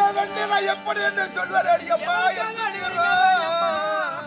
வெண்ணி நான் எப்படி என்று சொல்வார் அடியம்மா என் சுந்தரம்.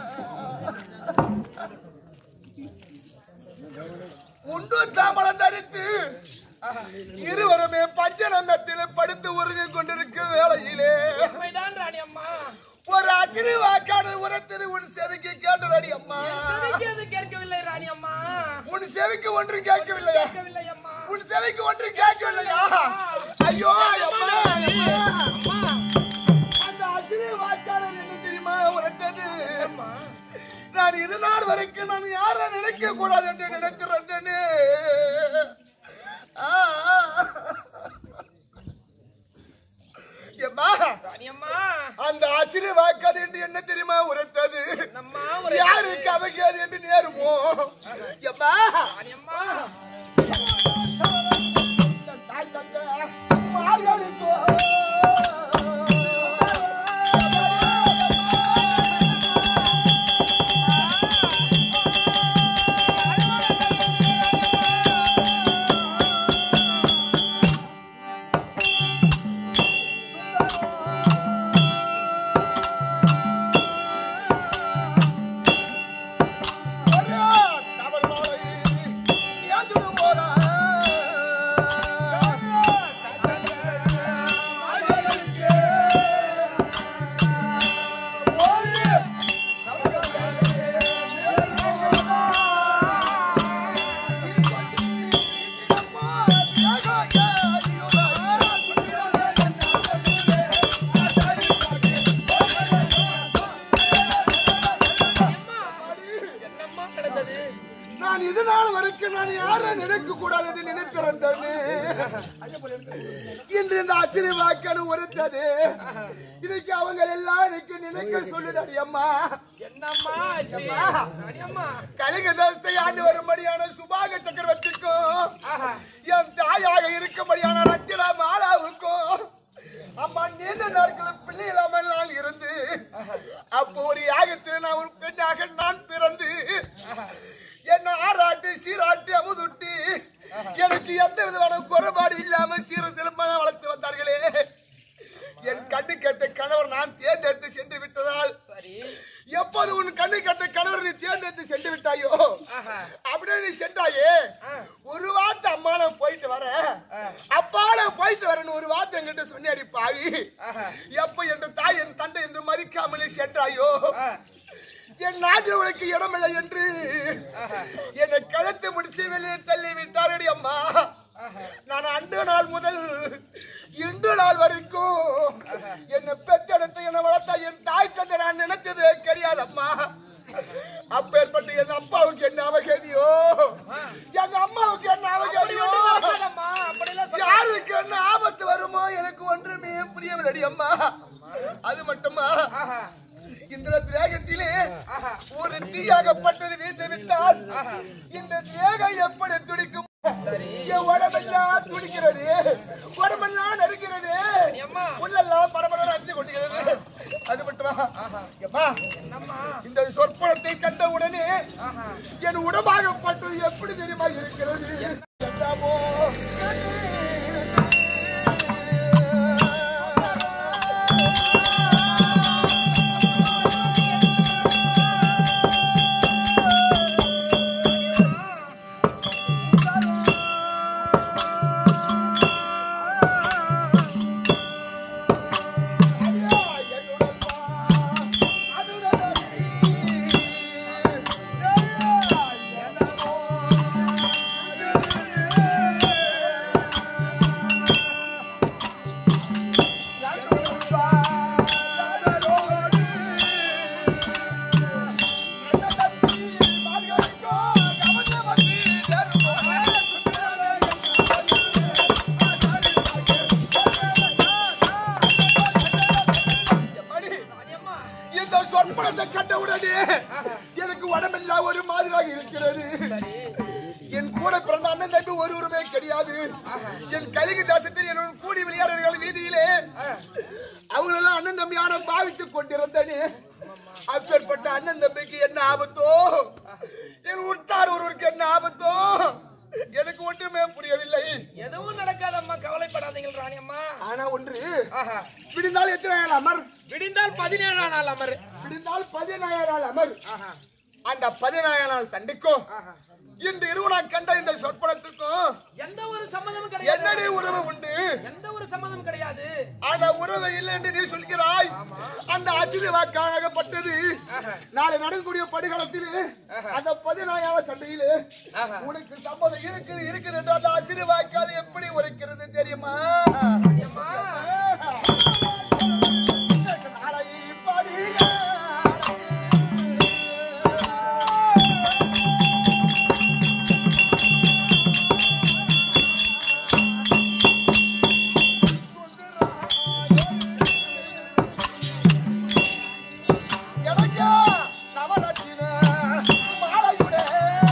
உண்டு தாமலம் தரித்து இருவருமே பஞ்சநமத்தில் படுத்து உருகி கொண்டிருக்கும் வேளையிலே உண்மைதான் ராணி அம்மா ஒரு அசிறு வாக்காடு உரைத்தது உன் செவிக்கு கேட்டதடி அம்மா செவிக்கு அது கேட்கவில்லை ராணி அம்மா உன் செவிக்கு ஒன்றும் கேட்கவில்லையா கேட்கவில்லை அம்மா உன் செவிக்கு ஒன்றும் கேட்கவில்லையா ஐயோ அம்மா அம்மா. அம்மா அந்த அசிறு வாக்காடு என்ன தெரியுமா உரைத்தது அம்மா நான் இது நாள் வரைக்கும் நான் யாரை நினைக்க கூடாது என்று நினைத்திருந்தேனே ஆ, ஆ. எம்மா ராணி அம்மா அந்த அசிறு வாக்காது என்று என்ன தெரியுமா உரைத்தது நம்மா ஒரு யாருக்கு அவைக்காது என்று நேருமோ எம்மா ராணி அம்மா தாய் தந்த மார்களுக்கோ ஒரு தவறு மாலை ஏதுடும் போதா என்னம்மா நடந்தது நான் இது நாள் வரைக்கும் நான் யாரை நினைக்க கூடாது என்று நினைத்திருந்தேனே இன்று இந்த ஆச்சரிய வாக்கனு உரைத்தது இன்னைக்கு அவங்க எல்லாம் எனக்கு நினைக்க சொல்லுதடி அம்மா என்னம்மா ஆச்சு ராணி அம்மா கலிகதத்தை ஆண்டு வரும்படியான சுபாக சக்கரவர்த்திக்கும் ஆஹா என் தாயாக இருக்கும்படியான ரத்தினா மாலாவுக்கும் அம்மா நீண்ட நாட்கள் பிள்ளை இல்லாமல் நான் இருந்து அப்போ ஒரு யாகத்தில் நான் ஒரு பெண்ணாக நான் பிறந்து என்ன ஆராட்டி சீராட்டி அமுதுட்டி எனக்கு எந்த விதமான குறைபாடு இல்லாம சீர சிலம்பாக வளர்த்து வந்தார்களே என் கண்ணு கேட்ட கணவர் நான் தேர்ந்தெடுத்து சென்று விட்டதால் சரி எப்போது உன் கண்ணு கேட்ட கணவர் நீ தேர்ந்தெடுத்து சென்று விட்டாயோ ஆஹா அப்படியே நீ சென்றாயே ஆ. ஒரு வார்த்தை அம்மா நான் போயிட்டு வரேன் அப்பா நான் போயிட்டு வரேன்னு ஒரு வார்த்தை என்கிட்ட சொன்னேடி பாவி ஆஹா. எப்ப என்ற தாய் என் தந்தை என்று மதிக்காமலே சென்றாயோ ஆ. என் நாட்டு உனக்கு இடமில்லை என்று என்னை கழுத்து முடிச்சு வெளியே தள்ளி விட்டாரடி அம்மா நான் அன்று நாள் முதல் இன்று நாள் வரைக்கும் என்னை பெற்றெடுத்து என்னை வளர்த்த என் தாய் தந்தை நான் நினைச்சது கிடையாது அம்மா அப்பேற்பட்ட என் அப்பாவுக்கு என்ன அவகதியோ எங்க அம்மாவுக்கு என்ன அப்படி அவகதியோ ஒண்ணும் ஆகாதம்மா. அப்படியெல்லாம் சொல்ல- யாருக்கு என்ன ஆபத்து வருமோ எனக்கு ஒன்றுமே புரியவில்லை அம்மா அது மட்டுமா ஆஹா. இந்த திரேகத்திலே ஒரு தீயாகப்பட்டது வீழ்ந்து விட்டால் இந்த திரேகம் எப்படி துடிக்கும் என் உடம்பெல்லாம் துடிக்கிறது உடம்பெல்லாம் நறுக்கிறது அம்மா. உள்ளெல்லாம் பரபரம் அடித்து கொண்டிருக்கிறது அது மட்டுமா எம்மா என்னம்மா இந்த சொற்பனத்தை கண்ட உடனே ஆஹா என் உடம்பாகப்பட்டது எப்படி தெரியுமா இருக்கிறது எல்லாமோ அம்மா இந்த சொற்பனத்தை கண்ட உடனே எனக்கு உடம்பெல்லாம் ஒரு மாதிரியாக இருக்கிறது என் கூட பிறந்த அண்ணன் தம்பி ஒருவருமே கிடையாது என் கலிங்க தேசத்தில் என்னுடன் கூடி விளையாடுகிற வீதியிலே அவங்களெல்லாம் அண்ணன் தம்பியான பாவித்துக் கொண்டிருந்தனே அப்பேற்பட்ட அண்ணன் தம்பிக்கு என்ன ஆபத்தோ என் உற்றார் ஒருவருக்கு என்ன ஆபத்தோ எனக்கு ஒன்றுமே புரியவில்லை எதுவும் நடக்காதம்மா கவலைப்படாதீங்கள் ராணி அம்மா ஆனா ஒன்று ஆஹா விடிந்தால் எத்தனை நாள் அமர் விடிந்தால் பதினேழாம் நாள் அமர் விடிந்தால் பதினாயிரம் நாள் அமர் ஆஹா அந்த பதினாயிரம் நாள் சண்டைக்கும் ஆஹா இன்று இரவு நான் கண்ட இந்த சொற்பனத்துக்கும் எந்த ஒரு சம்மதமும் கிடையாது என்னடி உறவு உண்டு எந்த ஒரு சம்மதமும் கிடையாது அந்த உறவு இல்லை என்று நீ சொல்கிறாய் அந்த ஆச்சரிய வாக்காகப்பட்டது நாளை நடக்கக்கூடிய படுகளத்தில் அந்த பதினாயிரம் சண்டையிலே ஆஹா. உனக்கு சம்மதம் இருக்குது இருக்குது என்று அந்த ஆச்சரிய வாக்காது எப்படி உரைக்கிறது தெரியுமா ராணி அம்மா நாளை படிக எனக்கு நவரத்தின மாலையுடே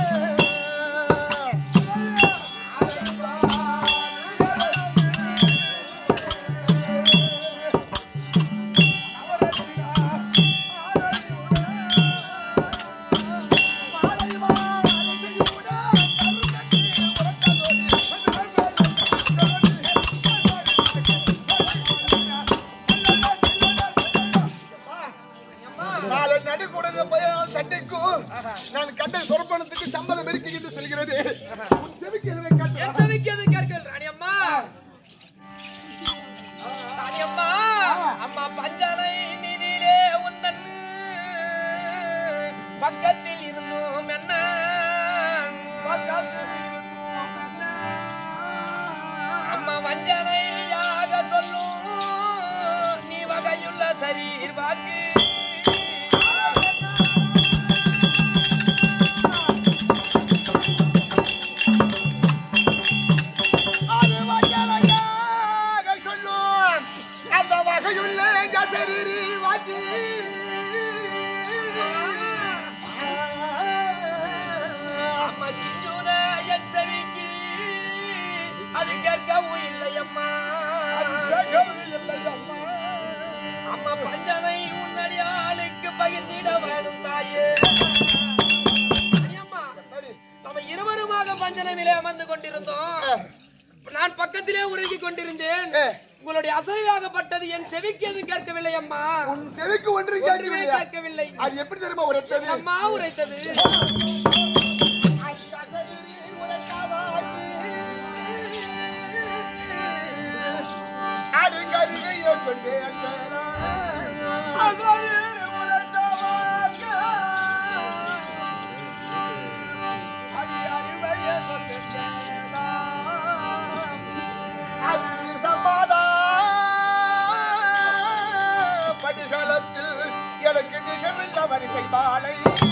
நாளை நடுக்கூடது பதினாலு சண்டைக்கும் நான் கண்ட சொற்பனத்துக்கு சம்மதம் இருக்கு என்று சொல்கிறது உன் செவிக்கு எதுவுமே என் கேட்கல. செவிக்கிறது கேட்கள் ராணி அம்மா ராணி அம்மா அம்மா பஞ்சனை நீதியிலே உந்தன் பக்கத்தில் இருந்தும் என்ன அம்மா வஞ்சனையாக சொல்லும் நீ வகையுள்ள சரீர் வாக்கு அது வயலையாக சொல்லும் அந்த வகையுள்ள கசரீரி வாத்தி அம்மா சிஞ்சூர என் செவிக்கு அது கேட்கவும் இல்லை அம்மா அம்மா பஞ்சனை உன்னடியாளுக்கு பகிர்ந்திட வேணும் தாயே அம்மா நம்ம இருவருமாக பஞ்சனமிலே அமர்ந்து கொண்டிருந்தோம் நான் பக்கத்திலே உருகி கொண்டிருந்தேன் ஏ. உங்களுடைய அசைவாகப்பட்டது என் செவிக்கு எது கேட்கவில்லை அம்மா உன் செவிக்கு ஒன்று ஒன்றுமே கேட்கவில்லையா கேட்கவில்லை அது எப்படி தெரியுமா உரைத்தது அம்மா உரைத்தது அது கருகையோ கொண்டே படிகளத்தில் எனக்கு நிகழ்ந்த வரிசை பாலை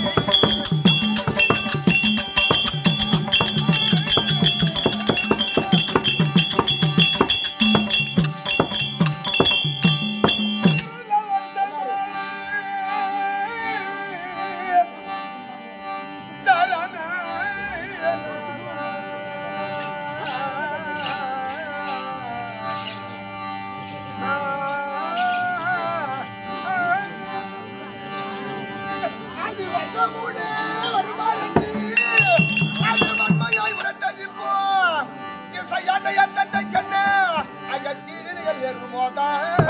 அது வந்தமுடே வருமாறி அது வன்மையாய் உரத்தது போ இசையாண்ட எத்தட்ட கண்ண அங்க தீரிகள் ஏறுமோதா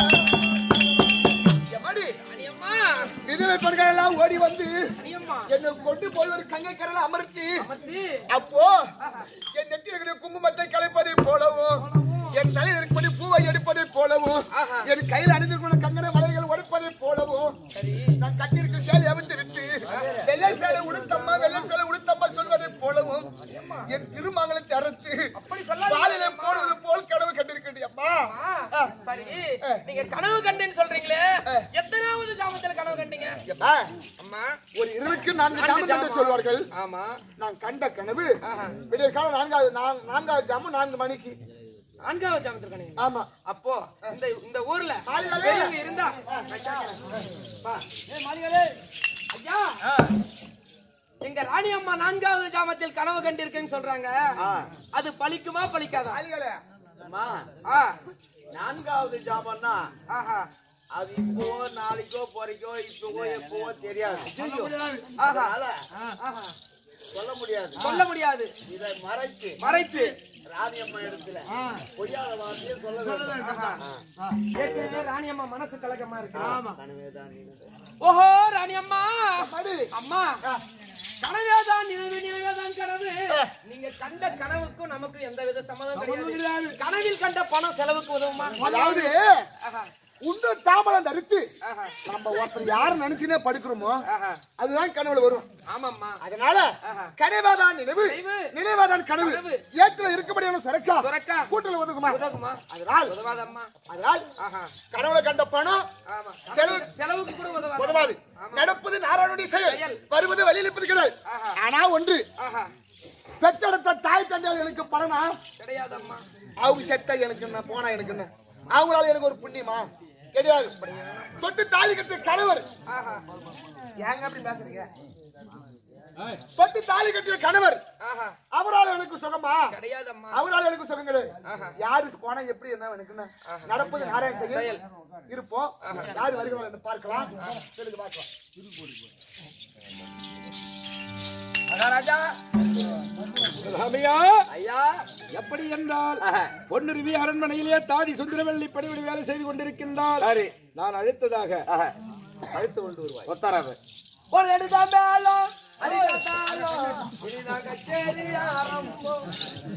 எமடி அம்மா விதவை பெண்கள் எல்லாம் ஓடி வந்து அம்மா என்னை கொண்டு போய் ஒரு கங்கை கரையில அமர்த்தி அமர்த்தி அப்போ என் நெற்றியில் இருக்கிற குங்குமத்தை கலைப்பதை போலவும் என் தலையில் இருப்பதை பூவை எடுப்பதை போலவும் ஆஹா. என் கையில் அணிந்திருக்கிற கங்கண மலர்கள் உடைப்பதை போலவும் சரி நான் கட்டியிருக்கும் சேலை அவிழ்த்து விட்டு வெள்ளை சேலை உடுத்தம்மா வெள்ளை சேலை உடுத்தம்மா சொல்வதை போலவும் என் திருமங்கலத்தை அறுத்து அப்படி சொல்லாதீங்க வாலிலே அம்மா. போடுவது போல் கனவு கண்டிருக்கேன் அம்மா ஆ, சரி நீங்க கனவு கண்டேன்னு சொல்றீங்களே எத்தனாவது ஜாமத்துல கனவு கண்டீங்க அம்மா, அம்மா ஒரு இருபக்கு நான்கு நான்கு ஜாமம் என்று ஜாமம். சொல்வார்கள் ஆமா நான் கண்ட கனவு ஆஹா. விடிய காலம் நான்காவது நா- நான்காவது ஜாமம் நான்கு மணிக்கு நான்காவது ஜாமத்துல கனவு ஆமா அப்போ இந்த இந்த ஊர்ல மாளிகளே. பெரியவங்க இருந்தா பா, ஏய் மாளிகளே, ஐயா எங்க ராணி அம்மா நான்காவது ஜாமத்தில் கனவு கண்டிருக்கேன்னு சொல்றாங்க அது பலிக்குமா பலிக்காதா மாளிகளே, அம்மா, ஆ, நான்காவது ஜாமன்னா ஆஹா அது இப்போ நாளைக்கோ போறீக்கோ இப்பவோ எப்பவோ தெரியாது ஆஹா அதனால ஆஹா சொல்ல முடியாது சொல்ல முடியாது இதை மறைத்து மறைத்து ராணியம்மா இடத்துல பொய்யாத வார்த்தையை சொல்ல வேண்டும் ஏற்கனவே ராணியம்மா மனசு கலக்கமா இருக்கு கனவேதான் நினைவு. ஓஹோ ராணியம்மா மடி அம்மா கனவேதான் நினைவு நினைவேதான் கனவு நீங்க கண்ட கனவுக்கும் நமக்கு எந்த வித சம்மதம் கிடையாது கனவில் கண்ட பணம் செலவுக்கு உதவுமா அதாவது ஆஹா, உண்டு தாம்பலம் தரித்து ஆஹா, நம்ம ஒருத்தர் யார நினைச்சுனே படுக்கிறோமோ ஆஹா. அதுதான் கனவுல வரும் ஆமாம்மா அதனால ஆஹா. கனவாதான் நினைவு நினைவு. நினைவாதான் கனவு கனவு. ஏற்றுல இருக்கும்படியான சுரக்கா சுரக்கா. கூட்டுல ஒதுக்குமா உதவுமா அதனால் உதவாதம்மா அதனால் ஆஹா கனவுல கண்ட பணம் ஆமா செலவு செலவுக்கு கூட உதவாது உதவாது நடப்பது நாராயணுடைய செயல் செயல். வருவது வழியில் இருப்பது கிடையாது ஆஹா. ஆனா ஒன்று ஆஹா பெற்றெடுத்த தாய் தந்தையால் எனக்கு பலனா கிடையாதம்மா அவங்க செத்த எனக்கு என்ன போனா எனக்கு என்ன அவங்களால எனக்கு ஒரு புண்ணியமா கிடையாது தொட்டு தாலி கட்டிய கணவர் ஆஹா ஏங்க அப்படி பேசுறீங்க தொட்டு தாலி கட்டிய கணவர் ஆஹா அவரால் எனக்கு சுகமா கிடையாதம்மா அவரால் எனக்கு சுகம் கிடையாது ஆஹா. யாரு போனா எப்படி என்ன எனக்கு என்ன நடப்பது நாராயண செயல் இருப்போம் யாரு வருகிறோம் என்று பார்க்கலாம் சொல்லுங்க பார்க்கலாம் மகாராஜா ராமையா ஐயா எப்படி என்றால் பொன்னுருவி அரண்மனையிலே தாதி சுந்தரவள்ளி பணிவிடை வேலை செய்து கொண்டிருக்கின்றால் சரி நான் அழைத்ததாக அழைத்து கொண்டு வருவாய் உத்தரவு ஒரு எடுத்த மேலும் அடிதாலும் இனிதாக சரி ஆரம்பம்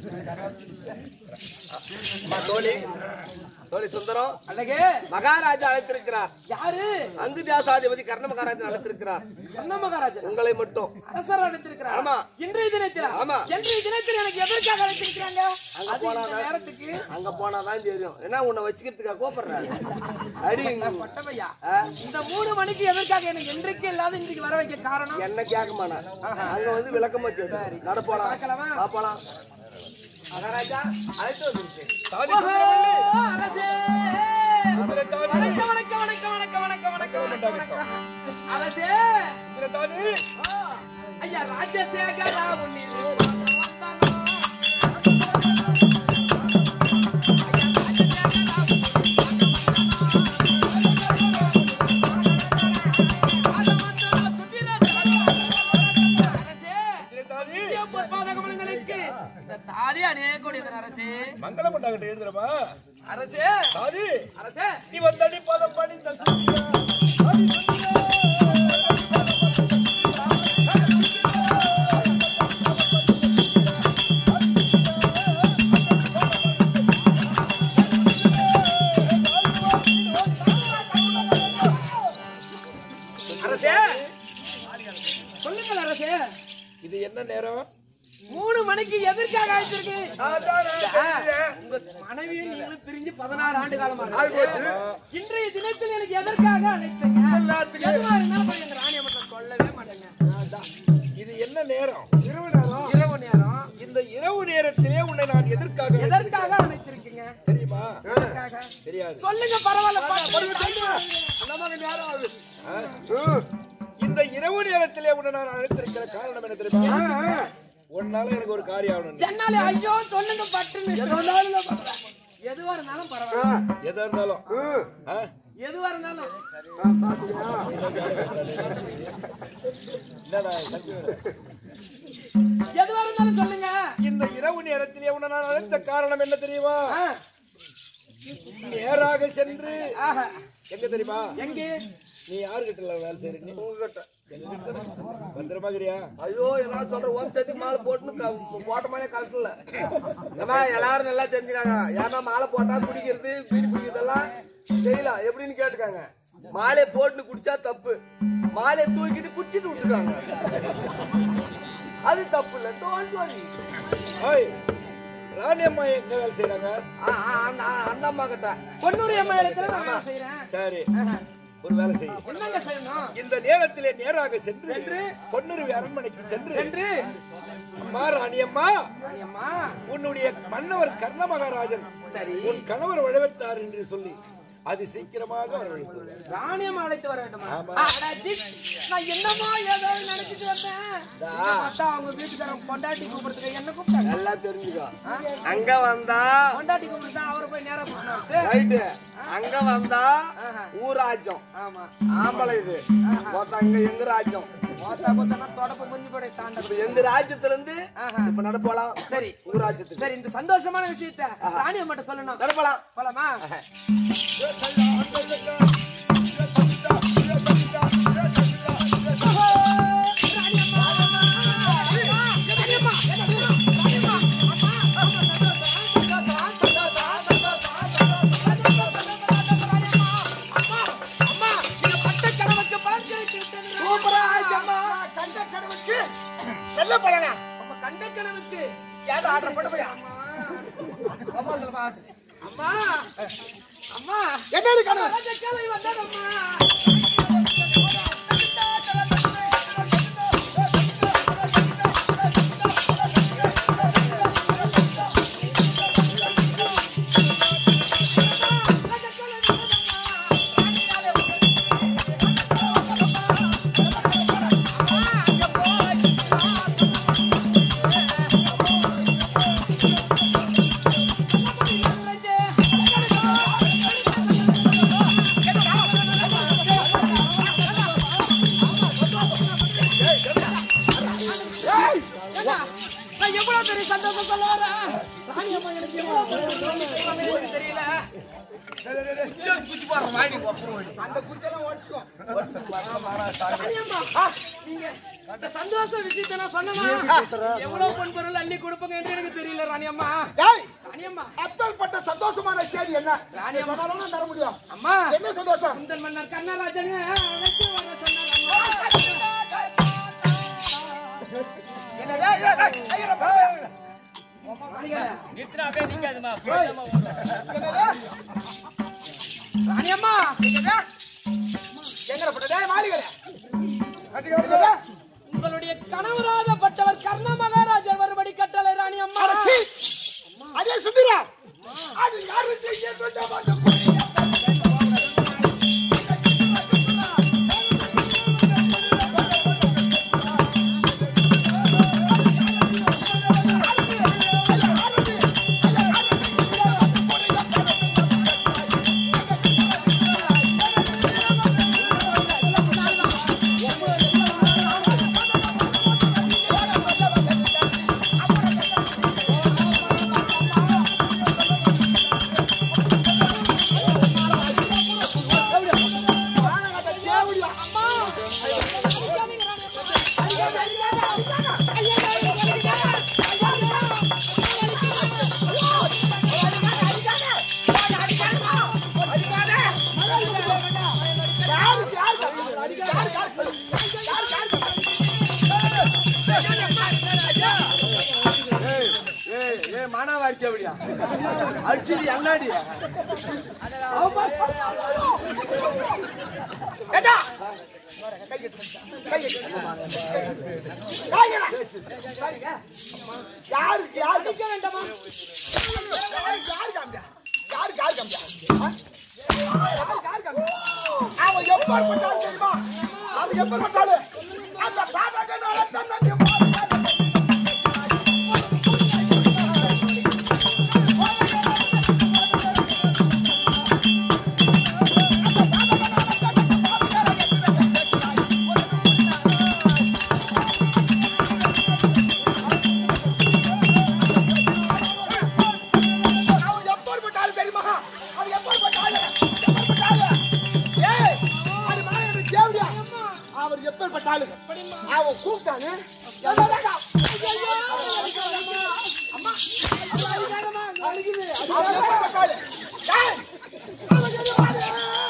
தோழி தோழி சுந்தரம் அழகே மகாராஜா அழைத்திருக்கிறார் யாரு அங்கு தியாசாதிபதி கர்ண மகாராஜா அழைத்திருக்கிறார் என்ன மகாராஜன் உங்களை மட்டும் அரசர் அழைத்திருக்கிறார் ஆமா. இன்றைய தினத்தில் ஆமா. இன்றைய தினத்தில் எனக்கு எதற்காக அழைத்திருக்கிறாங்க அங்க அது இந்த போனா நேரத்துக்கு அங்க போனாதான் தெரியும் ஏன்னா உன்னை வச்சுக்கிறதுக்கா கூப்பிடுறாரு அடி பட்டமையா இந்த மூணு மணிக்கு எதற்காக எனக்கு இன்றைக்கு இல்லாத இன்றைக்கு வர வைக்க காரணம் என்ன கேட்க மாட்டார் அங்க வந்து விளக்கமா கேட்டு நடப்போலாம் பார்க்கலாமா? பாப்பலாம் மகாராஜா அழைத்து வந்திருக்கேன் தாதி ஓஹோ, சுந்தரவள்ளி அரசே சுந்தர தாதி வணக்கம் வணக்கம் வணக்கம் வணக்கம் வணக்கம் வணக்கம் வணக்கம் வணக்கம் அரசே சுந்தர தாதி ஐயா ராஜசேகரா உன்னில் சுந்தர தாதி தாதி அநேக கோடி அரசே மங்களம் உண்டாகட்டும் எழுதுறமா அரசே தாதி அரசே நீ வந்தடி பதம் பணிந்த சுந்தரா. தாதி சுந்தரா. அரசே சொல்லுங்கள் அரசே இது என்ன நேரம் மூணு மணிக்கு எதற்காக அழைச்சிருக்கு உங்க மனைவியும் நீங்களும் பிரிஞ்சு பதினாறு ஆண்டு காலமா இருக்கு. இன்றைய தினத்தில் எனக்கு எதற்காக அழைத்தீங்க எதுவா இருந்தாலும் போய் எங்க ராணியை மட்டும் சொல்லவே மாட்டேங்க இது என்ன நேரம் இரவு நேரம் இந்த இரவு நேரத்திலே உன்னை நான் எதற்காக எதற்காக அழைச்சிருக்கீங்க தெரியுமா எதற்காக? தெரியாது சொல்லுங்க பரவாயில்ல பா- இந்த இரவு நேரத்திலே உன்னை நான் அழைத்திருக்கிற காரணம் என்ன தெரியுமா உன்னால எனக்கு ஒரு காரியம் ஆகணும் என்னால ஐயோ சொல்லுங்க பட்டுன்னு எதுவா இருந்தாலும் பரவாயில்ல எதா இருந்தாலும் ஆ? எதுவா இருந்தாலும் என்னடா, தம்பி? எதுவா இருந்தாலும் சொல்லுங்க இந்த இரவு நேரத்திலே உன்னை நான் அழைத்த காரணம் என்ன தெரியுமா ஆ, நேராக சென்று ஆஹா. எங்க தெரியுமா எங்கே நீ யாருகிட்ட வேலை செய்யற நீ உங்ககிட்ட பத்திரமா இருக்கிறியா ஐயோ எல்லாரும் சொல்ற ஓம் சக்தி மாலை போட்டுன்னு போட்டமானே கலட்டல ஏமா எல்லாரும் நல்லா தெரிஞ்சுக்காங்க ஏன்னா மாலை போட்டா குடிக்கிறது பீடி குடிக்கிறதெல்லாம் செய்யலாம் எப்படின்னு கேட்டுக்காங்க மாலை போட்டு குடிச்சா தப்பு மாலையை தூக்கிட்டு குடிச்சிட்டு விட்டுருக்காங்க அது தப்பு இல்ல டோன்ட் வரி ஓய் ராணி அம்மா எங்க வேலை செய்யறாங்க அந்த அந்த அம்மா கிட்ட பொன்னூர் அம்மா இடத்துல நான் வேலை செய்யறேன் சரி ஒரு வேலை செய்ய என்னங்க செய்யணும் இந்த நேரத்திலே நேராக சென்று சென்று பொன்னுருவி அரண்மனைக்கு சென்று சென்று அம்மா ராணி அம்மா ராணி அம்மா உன்னுடைய மன்னவர் கர்ண மகாராஜன் சரி உன் கணவர் வழிவத்தார் என்று சொல்லி அது சீக்கிரமாக வரவழைத்து ராணி அம்மா அழைத்து வர வேண்டுமா அடாச்சி, நான் என்னமோ ஏதோ நினைச்சிட்டு வந்தேன் இங்க பார்த்தா அவங்க வீட்டுக்காரன் பொண்டாட்டி கூப்பிடுறதுக்கு என்ன கூப்பிட்டாங்க நல்லா தெரிஞ்சுக்கோ அங்க வந்தா பொண்டாட்டி கூப்பிட்டு அவரை போய் நேரா பண்ணாரு ரைட்டு அங்க வந்தா ஊர் ராஜ்யம் ஆமா ஆம்பளை இது மொத்தம் அங்க எங்க ராஜ்யம் ஓத்தா கொத்தனா தொடப்பு முஞ்சி போட சாண்ட இப்ப எங்க ராஜ்யத்துல இருந்து ஆஹா. இப்ப நடப்போலாம் சரி உங்க ராஜ்யத்துக்கு சரி இந்த சந்தோஷமான விஷயத்த ராணி அம்மாட்ட சொல்லணும் நடப்பலாம் போலாமா அம்மா இந்த பட்ட கனவுக்கு பலன் கிடைத்து விட்டது சூப்பரா ஆயிடுச்சு அம்மா கண்ட கடவுளுக்கு செல்ல பலனா அப்ப கண்ட கனவுக்கு ஏன் ஆர்டர் பண்ண போயா அம்மா சொல்லுமா அம்மா அம்மா என்னடி கனவு வலது காலை வந்ததம்மா ஏண்டா, நான் எவ்வளவு பெரிய சந்தோஷம் சொல்ல வரேன் ராணி அம்மா எனக்கு எவ்வளவு பெரிய சந்தோஷம் எனக்கு தெரியல அந்த குஞ்செல்லாம் உடச்சுக்கோ ராணி அம்மா, நீங்க இந்த சந்தோஷ விஷயத்தை நான் சொன்னனா எவ்வளவு பொன் பொருள் அள்ளி கொடுப்பங்க என்று எனக்கு தெரியல ராணி அம்மா டேய் ராணி அம்மா அப்பேற்பட்ட சந்தோஷமான செய்தி என்ன ராணி அம்மா. சொன்னாலும் நான் தர முடியும் அம்மா என்ன சந்தோஷம் குந்தன் மன்னர் கண்ணராஜன் அழைத்து வர சொன்னார் அம்மா. என்னது ஏய், ஏய், ஐயரப்பா. ஓய், என்னது ராணி அம்மா என்னது எங்கட போட்ட டேய் மாளிகை என்னது உங்களுடைய கணவராகப்பட்டவர் கர்ண மகாராஜர் வருபடி கட்டளை ராணி அம்மா அரசி அதே சுந்தரா அது யாரு செய்ய வேண்டாம் அந்த பொண்ணு. வானகத்தை தேவடியா. யாருக்கு யாருக்கு யாரு யாரு ஏய் ஏய் மானாவா அடிச்ச அப்படியா அடிச்சது என்னாடி ஏண்டா யாருக்கு யாரு அடிக்க வேண்டாமா யாருக்கு யாரு காமியா யாருக்கு யாரு காமியா ஆ? யாருக்கு யாரு காமியா அவன் எப்பேற்பட்டாலும் தெரியுமா அவன் எப்பேற்பட்டாலும் அந்த சாதகனால தன்னை அவன் எப்பேற்பட்டாலும் தெரியுமா அவன் எப்பேற்பட்டாலும் எப்பேற்பட்டாலும் ஏய் அது மாயனு தேவடியா அவர் எப்பேற்பட்டாலும் அவன் கூப்பிட்டானு எவ்வளவுதான்டா? அம்மா, அம்மா, அடிக்காதம்மா, அங்க வலிக்குது. அவன் எப்பேற்பட்டாலும் ஏய், அவன் எப்பேற்பட்டாலும்.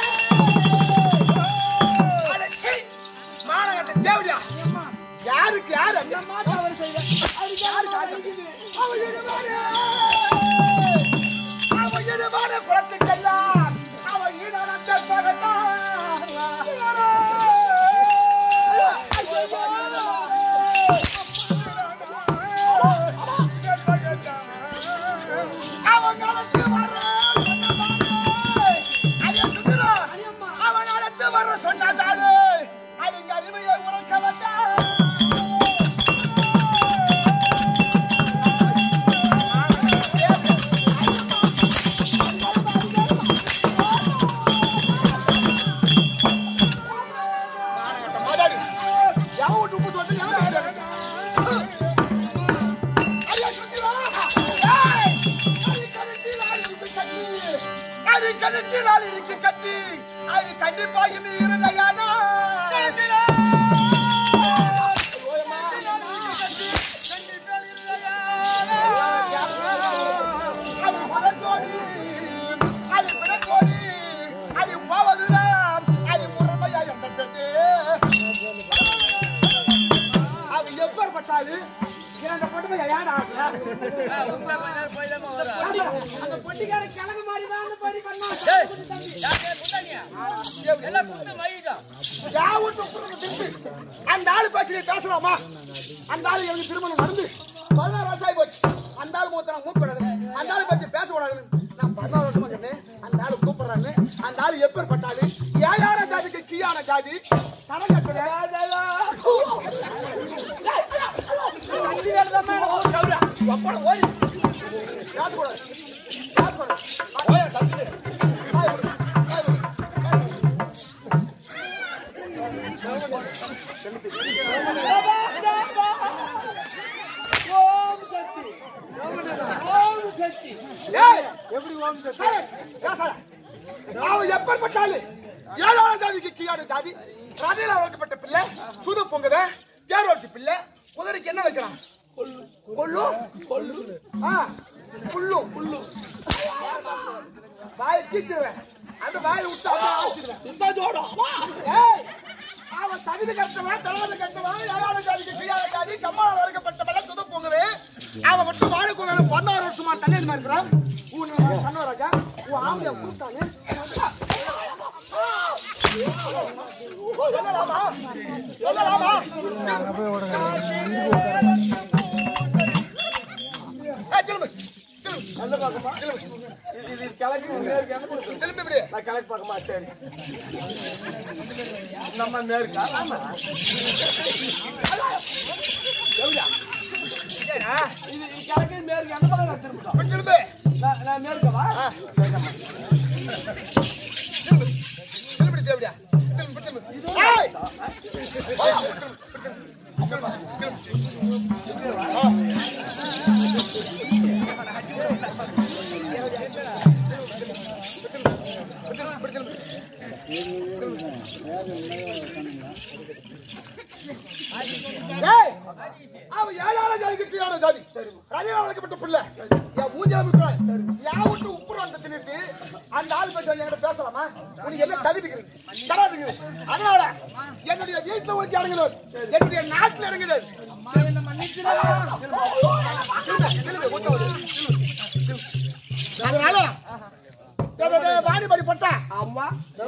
அட சீ, மானகட்ட தேவடியா யாருக்கு யாரு அந்த மாட்டா அவர் செய்த அது யாருக்கு அடிக்குது? அவன் இடுபாரு. அவன் இடுபாரு குளத்துக்கெல்லாம். அவன் ஈனனத்த பகத்தான். அவன் நடத்து வர அதே சுந்தரா அவன் நடத்து வர சொன்னதாரு அதுங்க அருமையை உரைக்க வந்தான் மாதாரி, எவன் கண்டிப்பாக நீ இருந்தையானா அது மலர்கோடி, அது பிணக்கோடி, அது போவதுதான், அது முறைமையா என்ற பெண்ணே. அது எப்பேற்பட்டாலு, இரண்டு கொடுமையை ஏன் ஆகுறா? அந்த பொட்டிக்கார கிழங்கு மாதிரி தான் அந்த படி பண்ணா யா வீட்டு உப்புறங்க திருப்பி. அந்த ஆளு பேச்சு நீ பேசலாமா அந்த ஆளு எனக்கு திருமணம் நடந்து பதினாறு வருஷம் ஆகி போச்சு அந்த ஆளு மூத்த நான் மூக்கூடாது அந்த ஆளு பத்தி பேசக்கூடாது நான் பதினாறு வருஷமா சொன்னேன் அந்த ஆளு கூப்பிடுறான்னு அந்த ஆளு எப்பேற்பட்டாலு ஏழான ஜாதிக்கு கீழான ஜாதி தர கட்டுற ஓடி யாரு கூட யாரு கூட ஏய், எப்படி ஓம் சக்தி? ஏய், பேசாத. அவன் எப்பேற்பட்டாலு ஏழாவது ஜாதிக்கு கீழான ஜாதி ரதையில வளர்க்கப்பட்ட பிள்ளை சுது பொங்குத தேரோட்டி பிள்ளை குதிரைக்கு என்ன வைக்கிறான் கொள்ளு கொள்ளு ஆ புல்லு புல்லு வாயை கீச்சிருவேன் அந்த வாயை விட்டு அப்படியே ஆச்சிருவேன் இந்த ஜோடம் ஏய் அவன் தகுதி கட்டவன் தலாத கட்டவன் ஏழாவது ஜாதிக்கு கீழான ஜாதி கம்மால வளர்க்கப்பட்ட பிள்ளை சுது பொங்குது அவன் மட்டும் வாழைக்குள்ள பதினாறு வருஷமா தண்ணி மாதிரி இருக்கிறான் உன் கண்ணவராஜா உன் ஆம்பியா கூப்பிட்டானு சொல்லலாமா சொல்லலாமா ஏய், திரும்பு திரும்பு நல்ல பக்கமா திரும்பு இது இது கிழக்கு இது மேற்கு என்ன பண்ணுது திரும்பி இப்படி நான் கிழக்கு பக்கமா சரி நம்ம மேற்கா ஆமா ஏடா, இது இது கிழக்கு இது மேற்கு எந்த பக்கம் நான் திரும்பிட்டோம் இப்படி திரும்பு நான் நான் மேற்கவா ஆ. சரிம்மா திரும்பு திரும்பி தேவையா திரும்பி திரும்பி ஏய் வா, திரும்பு, திரும்பு, திரும்பு. ஆ. இப்படி திரும்பு. ஏய், அவன் ஏழாவது ஜாதிக்கு கீழான ஜாதி ரஜினா வளர்க்கப்பட்ட பிள்ளை என் மூஞ்சில விட்டுறாய் என் விட்டு உப்புறம் வந்து தின்னுட்டு அந்த ஆள் பற்றி வந்து என்கிட்ட பேசலாமா உனக்கு என்ன தகுதிக்கிறது தராதுக்குது அதனால என்னுடைய வீட்டுல ஒழிச்சு இறங்கணும் என்னுடைய நாட்டுல இறங்குது அதனால டேய், டேய், டேய், வாணிபடி பட்டா அம்மா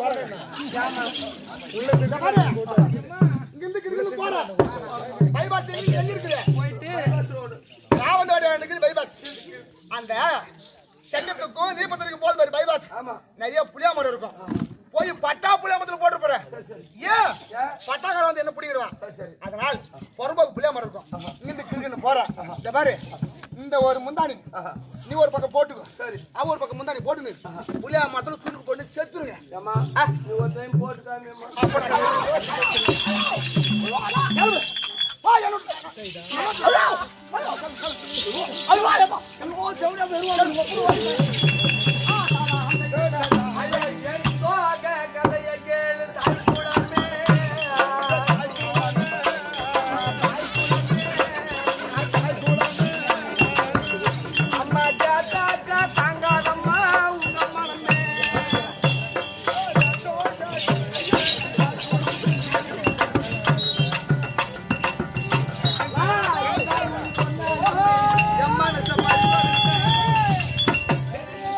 இந்த பாரு. இங்கிருந்து கிடுகிடு போறேன். bypass எங்க எங்க இருக்குது? நான் வந்து வர வேண்டியது bypass. அந்த செங்கத்துக்கும் நீப்பத்திற்கும் போது பாரு bypass. ஆமா. நிறைய புளியா மரம் இருக்கும் போய் பட்டா புளியா மரத்துல போட்டு போறேன் ஏன் பட்டாக்காரன் வந்து என்ன பிடிக்கிடுவான் அதனால் பொறுப்பாக்கு புளியா மரம் இருக்கும் இங்கிருந்து கிடுகிடு போறேன் இந்த பாரு இந்த ஒரு முந்தாணி நீ ஒரு பக்கம் போட்டுக்கோ சரி. அவ ஒரு பக்கம் முந்தாணி போட்டுன்னு புளியா மரத்துல சுருக்கு போட்டு செத்துருங்க ஏம்மா ஆ. நீ ஒரு டைம் போட்டு காமியம்மா கதையை கேளு தாய் கூடாமே அம்மா ஜாத்தாக்கா தாங்காதம்மா உங்க மனமே என் மனச பறிபறித்து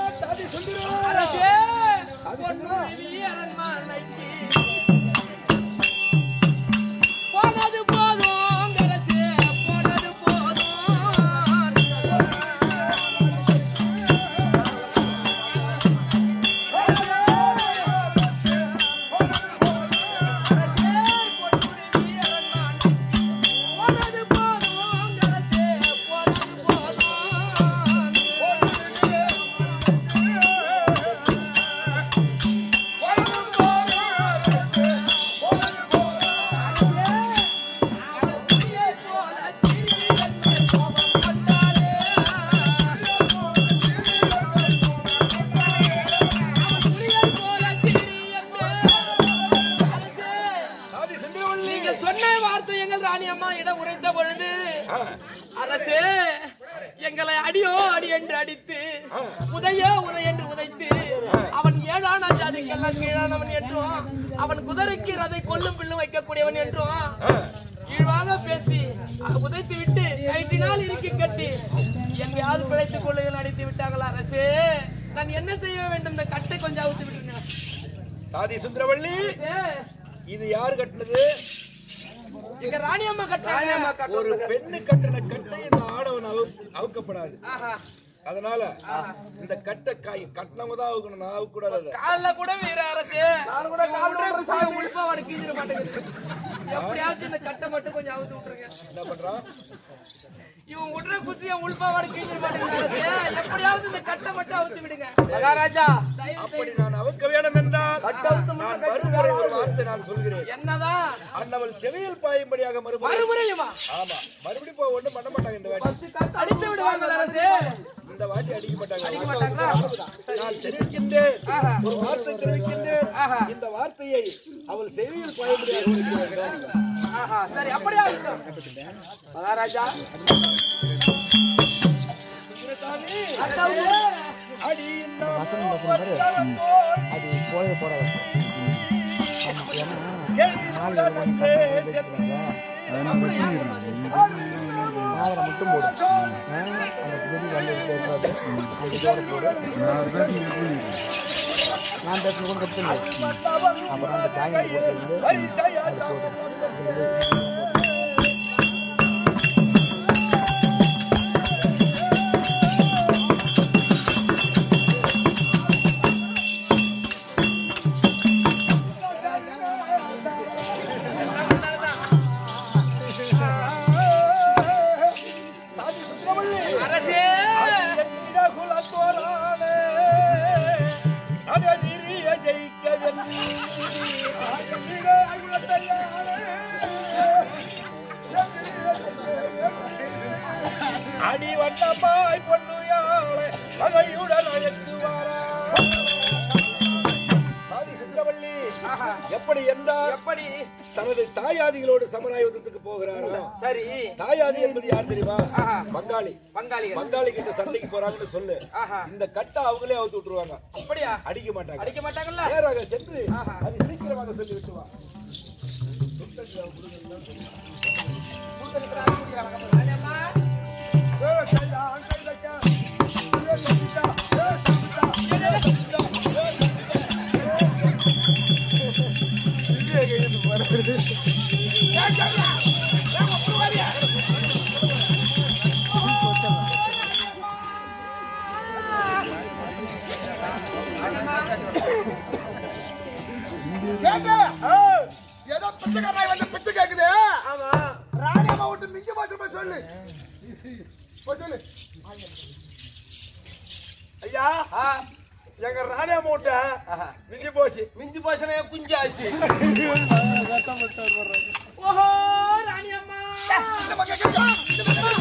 ராணி அம்மா இடம் உரைத்த பொழுது அரசே எங்களை அடியோ அடி என்று அடித்து உதையோ உதை என்று உதைத்து அவன் ஏழான ஜாதிக்கெல்லாம் கீழானவன் என்றும் அவன் குதிரைக்கு ரதை கொல்லும் பிள்ளும் வைக்கக்கூடியவன் என்றும் கீழ்வாக பேசி அஹ், உதைத்து விட்டு நைட்டினால் இறுக்கி கட்டி எங்கேயாவது பிழைத்துக் கொள்ளுகள் அடித்து விட்டாங்களா அரசே நான் என்ன செய்ய வேண்டும் இந்த கட்டை கொஞ்சம் அவுத்து விட்டுருங்க தாதி சுந்தரவள்ளி அரசே, இது யாரு கட்டினது எங்க ராணி அம்மா கட்டாங்க ஒரு பெண்ணு கட்டின கட்டை இந்த ஆடவன் அவு- அவுக்கப்படாது ஆஹா அதனால இந்த கட்டை காய் கட்டினவங்க தான் அவுக்கணும் நான் அவுக்க கூடாது அதை. கால்ல கூட வீர அரசு கூட கால் உள்பா வட கீஞ்சிட மாட்டேங்குது எப்படியாச்சும் இந்த கட்டை மட்டும் கொஞ்சம் அவுத்து விட்டுருங்க என்ன பண்றான் இவன் விடுற குசிய உள்பா வட கீஞ்சிட மாட்டேங்குது அரசு எப்படியாவது இந்த கட்டை மட்டும் அவுத்து விடுங்க மகாராஜா தயவு அப்படி நான் அவுக்க வேண்டும் என்றால் நான் மறுமுறை ஒரு வார்த்தை நான் சொல்கிறேன் என்னதான் அண்ணவள் செவியில் பாயும்படியாக மறுமுறை மறுமுறையுமா ஆமா மறுபடியும் போய் ஒண்ணும் பண்ண மாட்டாங்க இந்த வாட்டி அடித்து விடுவாங்க அரசு இந்த வாட்டி அடிக்க மாட்டாங்க அடிக்க மாட்டாங்களா நான் தெரிவிக்கின்றேன் ஆஹா. ஒரு வார்த்தை தெரிவிக்கின்றேன் ஆஹா. இந்த வார்த்தையை அவள் செவியில் பாயும்படியாக முடிக்க வேண்டும். ஆஹா சரி அப்படியே ஆகட்டும். மகாராஜா சுந்தரசாமி, அக்காவுக்கு அடி இந்த வந்தவன் போல் அது போடவே போடாது ஏன்னா கேள்வி நாலு உலகத்தே சென்று நாலரை மட்டும் போடும் ஆ, அந்த பெரிய வந்து இருக்காது அந்த ஜோட போடு நான் பேசுன கூட கட்டு அப்புறம் அந்த ஜாயின் போட்டு அது போடும் இது இது அரசே குலத்தோரானே அகதிரிய ஜெயிக்கவென்றி அடி வண்ணமாய் பொன்னுயாளை வகையுடன் அழைத்து வாரா ஆதி சுந்தரவள்ளி எப்படி என்றால் எப்படி தனது தாயாதிகளோடு சமராய யுத்தத்துக்கு போகிறாரா சரி தாயாதி என்பது யார் தெரியுமா ஆஹா. பங்காளி பங்காளிகள் பங்காளி கிட்ட சண்டைக்கு போறாங்கன்னு சொல்லு ஆஹா இந்த கட்டை அவங்களே அவுத்து விட்டுருவாங்க அப்படியா அடிக்க மாட்டாங்க அடிக்க மாட்டாங்கல்ல நேராக சென்று ஆஹா. அது சீக்கிரமாக சொல்லி விட்டு வா சேட்டு ஏதோ பிச்சைக்காரனாய் வந்து பிச்சை கேக்குது ஆமா ராணி அம்மா விட்டு மிஞ்சி போட்டு போய் சொல்லு போய் சொல்லு ஐயா ஆ, எங்க ராணி அமௌண்ட்ட மிஞ்சி போச்சு மிஞ்சி போச்சனே குஞ்சாச்சு ஓஹோ ராணி அம்மா இந்த பக்கம் கேக்குதா? இந்த பக்கம்